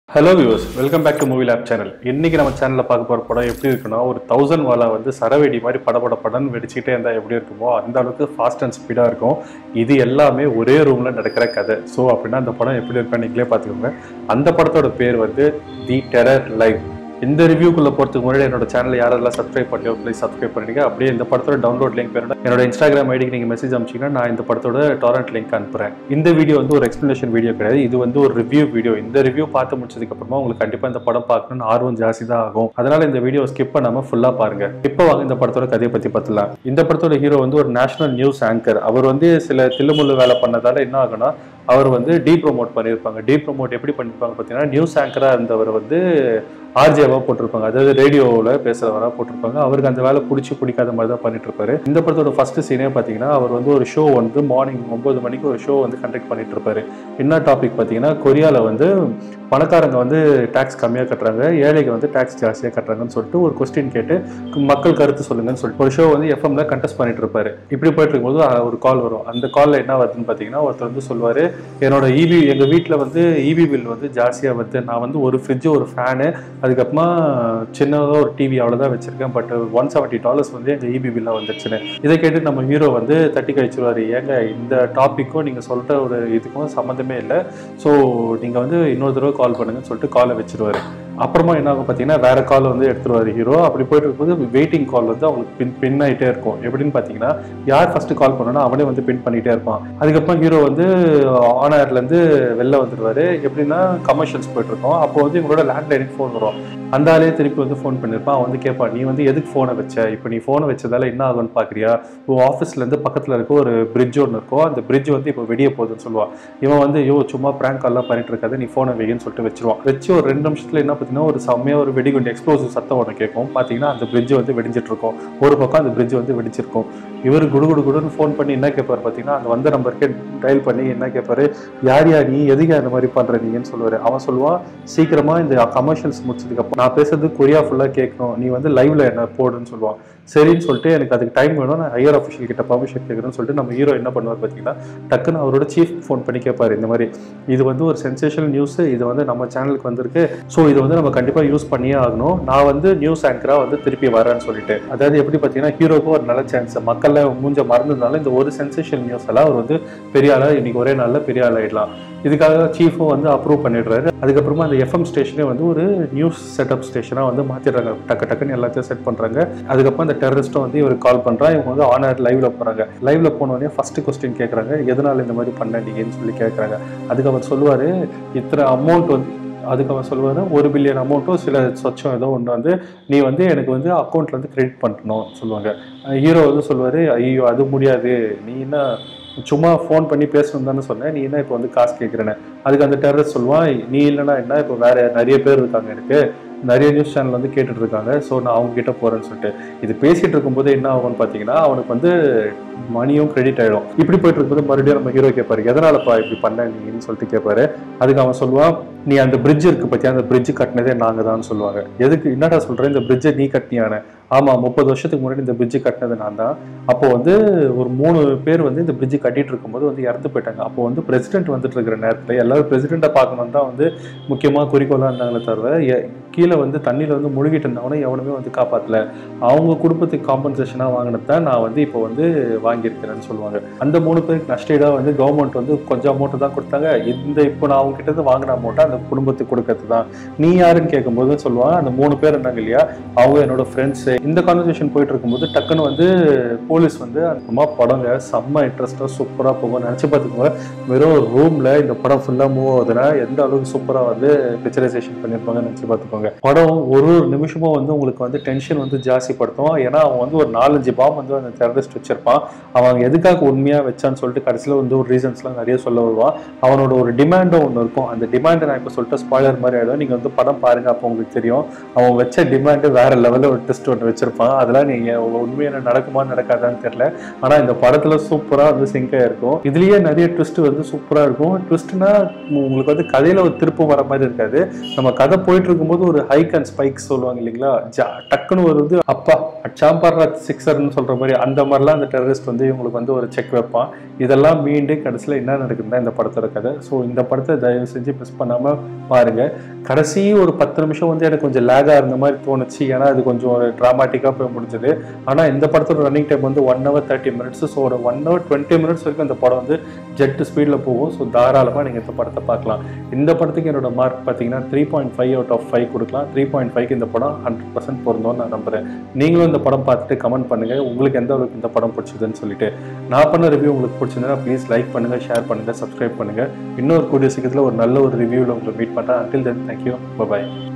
hello viewers welcome back to movie lab channel இன்னைக்கு நம்ம சேனலில் பார்க்க போகிற படம் எப்படி இருக்குன்னா ஒரு தௌசண்ட் வாலா வந்து சரவெடி மாதிரி படபட படம்னு வெடிச்சுக்கிட்டே இருந்தால் எப்படி இருக்குமோ அந்த அளவுக்கு ஃபாஸ்ட் அண்ட் ஸ்பீடாக இருக்கும் இது எல்லாமே ஒரே ரூமில் நடக்கிற கதை ஸோ அப்படின்னா அந்த படம் எப்படி இருக்குன்னு நீங்களே பார்த்துக்கோங்க அந்த படத்தோட பேர் வந்து தி டெரர் லைவ் இந்த ரிவ்யூக்குள்ள போறதுக்கு முன்னாடி என்னோட சேனல் யாரெல்லாம் சப்ஸ்கிரைப் பண்ணியோ ப்ளீஸ் சப்ஸ்கிரைப் பண்ணிடுங்க அப்படியே இந்த படத்தோட டவுன்லோட் லிங்க் வேணும் என்னோட இன்ஸ்டாகிராம் ஐடிக்கு நீங்கள் மெசேஜ் அனுப்பிச்சிங்கன்னா நான் இந்த படத்தோட டாரண்ட் லிங்க் அனுப்புறேன் இந்த வீடியோ வந்து ஒரு எக்ஸ்பிளேஷன் வீடியோ கிடையாது இது வந்து ஒரு ரிவ்யூ வீடியோ இந்த ரிவ்யூ பார்த்து முடிச்சதுக்கு அப்புறமா உங்களுக்கு கண்டிப்பாக இந்த படம் பார்க்கணும்னு ஆர்வம் ஜாஸ்தி தான் ஆகும் அதனால இந்த வீடியோ ஸ்கிப் பண்ணாம ஃபுல்லா பாருங்க இப்போ வாங்க இந்த படத்தோட கதையை பத்தி பார்த்துலாம் இந்த படத்தோட ஹீரோ வந்து ஒரு நேஷனல் நியூஸ் ஆங்கர் அவர் வந்து சில தில்லுமுள்ளு வேலை பண்ணதால என்ன ஆகுனா அவர் வந்து டீ ப்ரோமோட் பண்ணியிருப்பாங்க டீ ப்ரோமோட் எப்படி பண்ணியிருப்பாங்க பார்த்தீங்கன்னா நியூஸ் ஆங்கராக இருந்தவர் வந்து ஆர்ஜேவாக போட்டிருப்பாங்க அதாவது ரேடியோவில் பேசுகிறவராக போட்டிருப்பாங்க அவருக்கு அந்த வேலை பிடிச்சி பிடிக்காத மாதிரி தான் பண்ணிட்டு இருப்பாரு இந்த படத்தோட ஃபர்ஸ்ட் சீனே பார்த்தீங்கன்னா அவர் வந்து ஒரு ஷோ வந்து மார்னிங் ஒன்பது மணிக்கு ஒரு ஷோ வந்து கண்டக்ட் பண்ணிட்டு இருப்பாரு என்ன டாபிக் பார்த்தீங்கன்னா கொரியாவில் வந்து பணக்காரங்க வந்து டேக்ஸ் கம்மியாக கட்டுறாங்க ஏழைக்கு வந்து டேக்ஸ் ஜாஸ்தியாக கட்டுறாங்கன்னு சொல்லிட்டு ஒரு கொஸ்டின் கேட்டு மக்கள் கருத்து சொல்லுங்கன்னு சொல்லிட்டு ஒரு ஷோ வந்து எஃப்எம்ல கண்டெஸ்ட் பண்ணிட்டு இருப்பாரு இப்படி போயிட்டு இருக்கும்போது அஹ், ஒரு கால் வரும் அந்த காலில் என்ன வருதுன்னு பார்த்தீங்கன்னா ஒருத்தர் வந்து சொல்லுவார் என்னோட இபி எங்கள் வீட்டில் வந்து இபி பில் வந்து ஜாஸ்தியாக வருது நான் வந்து ஒரு ஃப்ரிட்ஜு ஒரு ஃபேனு அதுக்கப்புறமா சின்னதாக ஒரு டிவி அவ்வளோதான் வச்சிருக்கேன் பட் ஒன் செவன்ட்டி டாலர்ஸ் வந்து எங்கள் இபி பில்லாக வந்துருச்சுன்னு இதை கேட்டு நம்ம ஹீரோ வந்து தட்டி கழிச்சிருவாரு ஏங்க இந்த டாப்பிக்கும் நீங்கள் சொல்கிற ஒரு இதுக்கும் சம்மந்தமே இல்லை ஸோ நீங்கள் வந்து இன்னொரு தடவை கால் பண்ணுங்கன்னு சொல்லிட்டு காலை வச்சிருவாரு அப்புறமா என்ன ஆகும் பார்த்தீங்கன்னா வேற கால் வந்து எடுத்துருவாரு ஹீரோ அப்படி போயிட்டு இருக்கும்போது வெயிட்டிங் கால் வந்து அவங்களுக்கு பின் பின் ஆகிட்டே இருக்கும் எப்படின்னு பார்த்தீங்கன்னா யார் ஃபர்ஸ்ட் கால் பண்ணணும் அவனே வந்து பின் பண்ணிட்டே இருப்பான் அதுக்கப்புறம் ஹீரோ வந்து ஆன் ஏர்லேருந்து வெளில வந்துடுவாரு எப்படின்னா கமர்ஷியல்ஸ் போயிட்டு இருக்கோம் அப்போ வந்து இவங்களோட லேண்ட்லைனுக்கு ஃபோன் வரும் அந்த ஆளே திருப்பி வந்து ஃபோன் பண்ணியிருப்பான் அவன் வந்து கேட்பான் நீ வந்து எதுக்கு ஃபோனை வச்ச இப்போ நீ ஃபோனை வச்சதால என்ன ஆகும்னு பார்க்குறியா உன் ஆஃபீஸ்லேருந்து பக்கத்தில் இருக்க ஒரு பிரிட்ஜ் ஒன்று இருக்கும் அந்த பிரிட்ஜ் வந்து இப்போ வெடிய போகுதுன்னு சொல்லுவான் இவன் வந்து ஐயோ சும்மா ப்ராங்க் கால்லாம் பண்ணிட்டு இருக்காது நீ ஃபோனை வைன்னு சொல்லிட்டு வச்சிருவான் வச்சு ஒரு ரெண்டு நிமிஷத்துல என்ன பார்த்தீங்கன்னா ஒரு செம்மையாக ஒரு வெடிகுண்டு எக்ஸ்ப்ளோசிவ் சத்தம் ஒன்று கேட்கும் பார்த்தீங்கன்னா அந்த பிரிட்ஜ் வந்து வெடிஞ்சிட்டு இருக்கும் ஒரு பக்கம் அந்த பிரிட்ஜ் வந்து வெடிச்சிருக்கும் இவர் குடு குடு குடுன்னு ஃபோன் பண்ணி என்ன கேட்பாரு பார்த்தீங்கன்னா அந்த வந்த நம்பருக்கே டயல் பண்ணி என்ன கேட்பாரு யார் யார் நீ எதுக்கு அந்த மாதிரி பண்ற நீங்கன்னு சொல்லுவாரு அவன் சொல்லுவான் சீக்கிரமா இந்த கமர்ஷியல்ஸ் முடிச்சதுக்கு அப்புறம் நான் பேசுறது கொரியா ஃபுல்லா கேட்கணும் நீ வந்து லைவ்ல என்ன போடுன்னு சொல்லுவான் சரின்னு சொல்லிட்டு எனக்கு அதுக்கு டைம் வேணும் நான் ஹையர் அஃபிஷியல் கிட்ட பர்மிஷன் கேட்கணும்னு சொல்லிட்டு நம்ம ஹீரோ என்ன பண்ணுவார் பார்த்தீங்கன்னா டக்குன்னு அவரோட சீஃப் ஃபோன் பண்ணி கேட்பாரு இந்த மாதிரி இது வந்து ஒரு சென்சேஷனல் நியூஸ் இது வந்து நம்ம சேனலுக்கு வந்திருக்கு ஸோ இது வந்து நம்ம கண்டிப்பாக யூஸ் பண்ணியே ஆகணும் நான் வந்து நியூஸ் ஆங்கராக வந்து திருப்பி வரேன்னு சொல்லிட்டு அதாவது எப்படி பார்த்தீங்கன்னா ஹீரோக்கும் ஒரு நல்ல சான்ஸ் மக்கள்ல மூஞ்ச மறந்ததுனால இந்த ஒரு சென்சேஷன் நியூஸ் எல்லாம் அவர் வந்து பெரிய ஆளா இன்னைக்கு ஒரே நாளில் பெரிய ஆள் ஆயிடலாம் இதுக்காக சீஃபும் வந்து அப்ரூவ் பண்ணிடுறாரு அதுக்கப்புறமா அந்த எஃப்எம் ஸ்டேஷனே வந்து ஒரு நியூஸ் செட்டப் ஸ்டேஷனாக வந்து மாற்றிடுறாங்க டக்கு டக்குன்னு எல்லாத்தையும் செட் பண்ணுறாங்க அதுக்கப்புறம் அந்த டெரரிஸ்ட்டும் வந்து இவர் கால் பண்ணுறான் இவங்க வந்து ஆனர் லைவ்ல போகிறாங்க லைவ்ல போனோடனே ஃபர்ஸ்ட் கொஸ்டின் கேட்குறாங்க எதனால இந்த மாதிரி பண்ண நீங்கன்னு சொல்லி கேட்குறாங்க அதுக்கு அவர் சொல்லுவார் இத்தனை அமௌண்ட் வந்து அதுக்கு அவன் சொல்லுவார் ஒரு பில்லியன் அமௌண்ட்டும் சில சொச்சம் ஏதோ ஒன்று வந்து நீ வந்து எனக்கு வந்து அக்கௌண்ட்ல வந்து கிரெடிட் பண்ணணும் சொல்லுவாங்க ஹீரோ வந்து சொல்லுவார் ஐயோ அது முடியாது நீ என்ன சும்மா ஃபோன் பண்ணி பேசணும் தானே சொன்னேன் நீ என்ன இப்போ வந்து காசு கேட்குறேன்னு அதுக்கு அந்த டெரரிஸ்ட் சொல்லுவான் நீ இல்லைன்னா என்ன இப்போ வேற நிறைய பேர் இருக்காங்க எனக்கு நிறைய நியூஸ் சேனல் வந்து கேட்டுட்டு இருக்காங்க ஸோ நான் அவங்க கிட்ட போறேன்னு சொல்லிட்டு இது பேசிட்டு இருக்கும்போது என்ன ஆகும்னு பார்த்தீங்கன்னா அவனுக்கு வந்து மணியும் கிரெடிட் ஆயிடும் இப்படி போயிட்டு இருக்கும்போது மறுபடியும் நம்ம ஹீரோ கேட்பாரு எதனாலப்பா இப்படி பண்ண நீங்கன்னு சொல்லிட்டு கேட்பாரு அதுக்கு அவன் சொல்லுவான் நீ அந்த பிரிட்ஜ் இருக்கு பத்தியா அந்த பிரிட்ஜ் கட்டினதே நாங்க தான் சொல்லுவாங்க எதுக்கு என்னடா சொல்றேன் இந்த பிரிட்ஜை நீ கட்டினியான ஆமா முப்பது வருஷத்துக்கு முன்னாடி இந்த பிரிட்ஜ் கட்டினது நான் தான் அப்போ வந்து ஒரு மூணு பேர் வந்து இந்த பிரிட்ஜ் கட்டிட்டு இருக்கும்போது வந்து இறந்து போயிட்டாங்க அப்போ வந்து பிரசிடென்ட் வந்துட்டு இருக்கிற நேரத்தில் எல்லாரும் பிரசிடென்ட்டை பார்க்கணும் தான் வந்து முக்கியமாக குறிக்கோளாக இருந்தாங்களே தவிர எ- கீழே வந்து தண்ணியில் வந்து முழுகிட்டு இருந்தவனை எவனுமே வந்து காப்பாற்றல அவங்க குடும்பத்துக்கு காம்பன்சேஷனாக வாங்கினது தான் நான் வந்து இப்போ வந்து வாங்கியிருக்கிறேன்னு சொல்லுவாங்க அந்த மூணு பேருக்கு நஷ்டீடாக வந்து கவர்மெண்ட் வந்து கொஞ்சம் அமௌண்ட் தான் கொடுத்தாங்க இந்த இப்போ நான் அவங்க கிட்ட இருந்து வாங்கின அமௌண்ட்டை அந்த குடும்பத்துக்கு கொடுக்கறது தான் நீ யாருன்னு கேட்கும்போது சொல்லுவாங்க அந்த மூணு பேர் இருந்தாங்க இல்லையா அவங்க என்னோட ஃப்ரெண்ட்ஸு இந்த கான்வர்சேஷன் போயிட்டு இருக்கும்போது டக்குன்னு வந்து போலீஸ் வந்து அம்மா படங்க செம்ம இன்ட்ரெஸ்டாக சூப்பராக போகும் நினச்சி பார்த்துக்கோங்க வெறும் ரூமில் இந்த படம் ஃபுல்லாக மூவ் ஆகுதுன்னா எந்த அளவுக்கு சூப்பராக வந்து பிக்சரைசேஷன் பண்ணியிருப்பாங்கன்னு நினச்சி பார்த்துக்கோங்க படம் ஒரு ஒரு நிமிஷமும் வந்து உங்களுக்கு வந்து டென்ஷன் வந்து ஜாஸ்திப்படுத்தும் ஏன்னா அவன் வந்து ஒரு நாலஞ்சு பாம் வந்து அந்த டெரரிஸ்ட் வச்சிருப்பான் அவன் எதுக்காக உண்மையாக வச்சான்னு சொல்லிட்டு கடைசியில் வந்து ஒரு ரீசன்ஸ்லாம் நிறைய சொல்ல வருவான் அவனோட ஒரு டிமாண்டும் ஒன்று இருக்கும் அந்த டிமாண்டை நான் இப்போ சொல்லிட்டு ஸ்பாய்லர் மாதிரி ஆகிடும் நீங்கள் வந்து படம் பாருங்க அப்போ உங்களுக்கு தெரியும் அவன் வச்ச டிமாண்டு வேற லெவலில் ஒரு டெஸ்ட் ஒன்று வச்சிருப்பான் அதெல்லாம் நீங்கள் உண்மையான நடக்குமா நடக்காதான்னு தெரியல ஆனால் இந்த படத்தில் சூப்பராக வந்து சிங்காக இருக்கும் இதுலேயே நிறைய ட்விஸ்ட் வந்து சூப்பராக இருக்கும் ட்விஸ்ட்னா உங்களுக்கு வந்து கதையில் ஒரு திருப்பம் வர மாதிரி இருக்காது நம்ம கதை போயிட்டு இருக்கும்போது ஒரு ஒரு ஹைக் அண்ட் ஸ்பைக் சொல்லுவாங்க இல்லைங்களா ஜா டக்குன்னு ஒரு வந்து அப்பா சாம்பார்ராஜ் சிக்ஸர்னு சொல்ற மாதிரி அந்த மாதிரிலாம் அந்த டெரரிஸ்ட் வந்து இவங்களுக்கு வந்து ஒரு செக் வைப்பான் இதெல்லாம் மீண்டு கடைசியில் என்ன நடக்குதுன்னா இந்த படத்தோட கதை ஸோ இந்த படத்தை தயவு செஞ்சு மிஸ் பண்ணாம பாருங்க கடைசி ஒரு பத்து நிமிஷம் வந்து எனக்கு கொஞ்சம் லேகாக இருந்த மாதிரி தோணுச்சு ஏன்னா அது கொஞ்சம் ஒரு ட்ராமாட்டிக்காக போய் முடிஞ்சது ஆனால் இந்த படத்தோட ரன்னிங் டைம் வந்து one hour thirty minutes so ஒரு ஒன் ஹவர் டுவெண்ட்டி மினிட்ஸ் வரைக்கும் இந்த படம் வந்து ஜெட் ஸ்பீடில் போகும் ஸோ தாராளமாக நீங்கள் இந்த படத்தை பார்க்கலாம் இந்த படத்துக்கு என்னோட மார்க் பார்த்தீங்கன்னா three point five out of five கொடுக்கலாம் த்ரீ பாயிண்ட் ஃபைவ்க்கு இந்த படம் ஹண்ட்ரட் பர்சன்ட் பொருந்தோம்னு நான் நம்புறேன் நீங்களும் இந்த படம் பார்த்துட்டு கமெண்ட் பண்ணுங்க உங்களுக்கு எந்த அளவுக்கு இந்த படம் பிடிச்சதுன்னு சொல்லிட்டு நான் பண்ண ரிவ்யூ உங்களுக்கு பிடிச்சிருந்தா ப்ளீஸ் லைக் பண்ணுங்க ஷேர் பண்ணுங்க சப்ஸ்கிரைப் பண்ணுங்க இன்னொரு கூடிய சீக்கிரத்தில் ஒரு நல்ல ஒரு ரிவ்யூவில் உங்களை மீட் பண்ணுறேன் அண்டில் தென் தேங்க்யூ பாய்